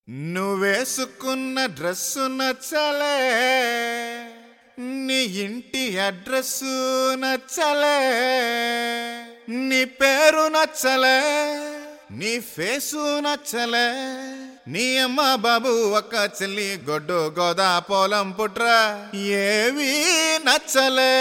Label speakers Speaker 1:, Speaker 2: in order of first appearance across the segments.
Speaker 1: నువ్వేసుకున్న dress నచ్చలే నీ ఇంటి అడ్రస్సు నచ్చలే నీ పేరు నచ్చలే నీ ఫేసు నచ్చలే నీ అమ్మ బాబు ఒక్క చెల్లి గొడ్డు గోదా పొలం పుట్ర ఏవి నచ్చలే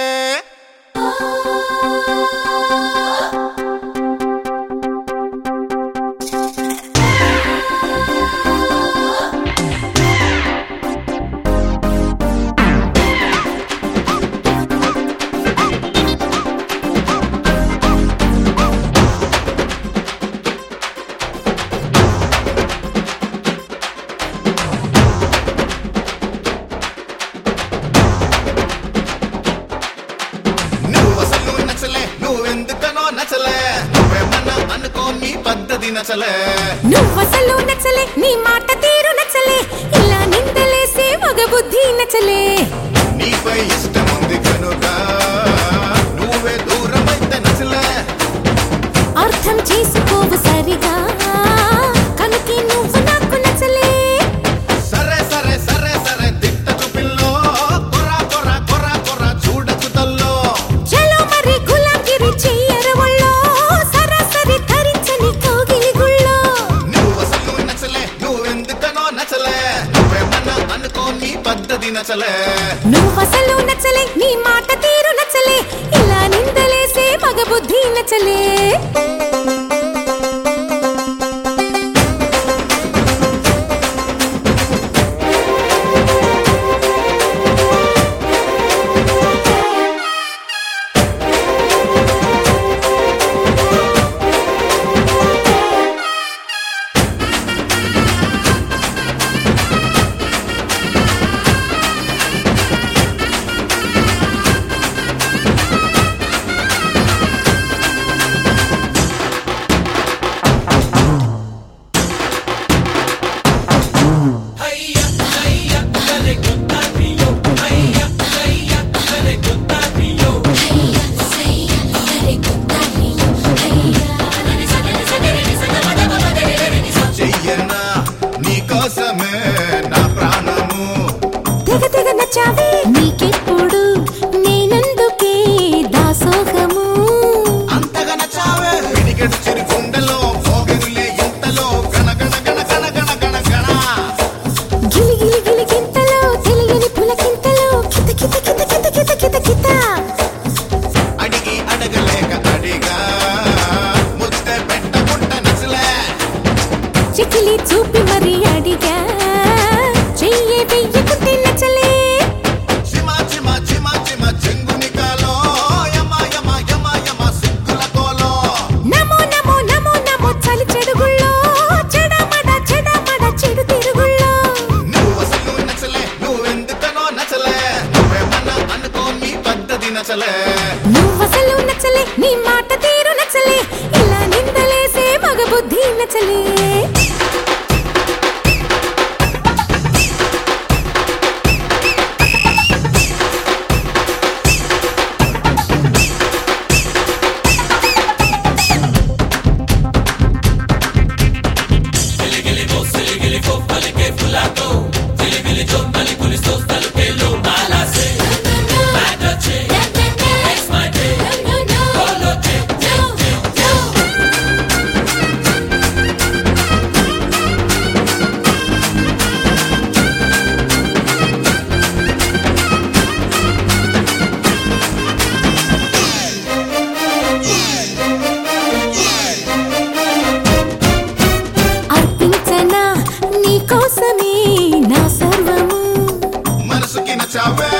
Speaker 1: నువ్వు అసలు నచ్చలే నువ్వెందుకనో నచ్చలే నువ్వేమన్నా అనుకో నీ పద్ధతి నచ్చలే
Speaker 2: నువ్వసలు నచ్చలే నీ మాట తీరు నచ్చలే ఇలా నిందలేసే మగ బుద్ధి నచ్చలే
Speaker 1: నీపై ఇష్టం ఉంది కనుక నువ్వే దూరమైతే నచ్చలే
Speaker 2: అర్థం చేసుకోవు సరిగా కనుకే నువ్వు నాకు నచ్చలే
Speaker 1: సరే సరే సరే సరే తిట్ట చూపిల్లో కొరా కొరా కొరా కొరా చూడకు తల్లో
Speaker 2: చలో మరి గులాగిరి చెయ్యర ఒళ్ళో సరాసరి ధరించని కోగిలి గుళ్ళో
Speaker 1: నువ్వు అసలు నచ్చలే నువ్వెందుకనో నచ్చలే నువ్వేమన్నా అనుకో నీ పద్ధతి నచ్చలే
Speaker 2: నువ్వసలు నచ్చలే నీ మాట తీరు నచ్చలే ఇలా నిందలేసే మగ బుద్ధి నచ్చలే
Speaker 1: చెయ్యనా నీకోసమే నా ప్రాణము
Speaker 2: తెగ తెగ నచ్చావే నీకెప్పుడు నేనందుకే దాసోహము
Speaker 1: అంతగా నచ్చావే పిడికెడు చిరు గుండెలో పోగెనులే ఇంతలో గణ గణ గణ గణ గణ గణ గణ
Speaker 2: గిలి గిలి గిలి గింతలో తెలియని పులకింతలో కిత కిత కిత కిత కిత కిత కిత
Speaker 1: అడిగి అడగలేక అడిగా ముద్ద పెట్టకుంట నచ్చలే
Speaker 2: చికిలి చూపి మరి అడిగా చెయ్యే వెయ్యకుంటే నచ్చలే
Speaker 1: చిమా చిమా చిమా చిమా చెంగుని కాలో యమ యమ యమ యమ సిగ్గుల కోలో
Speaker 2: నమో నమో నమో నమో చలి చెడుగుళ్ళో చెడమడ చెడమడ చెడు తిరుగుళ్ళో
Speaker 1: నువ్వు అసలు నచ్చలే నువ్వెందుకనో నచ్చలే నువ్వేమన్నా అనుకో నీ పద్ధతి నచ్చలే
Speaker 2: నువ్వసలు నచ్చలే నీ మాట తీరు నచ్చలే ఇలా నిందలేసే మగ బుద్ధి నచ్చలే అర్పించనా నీ కోసమే నా సర్వము
Speaker 1: మనసుకి నచ్చావే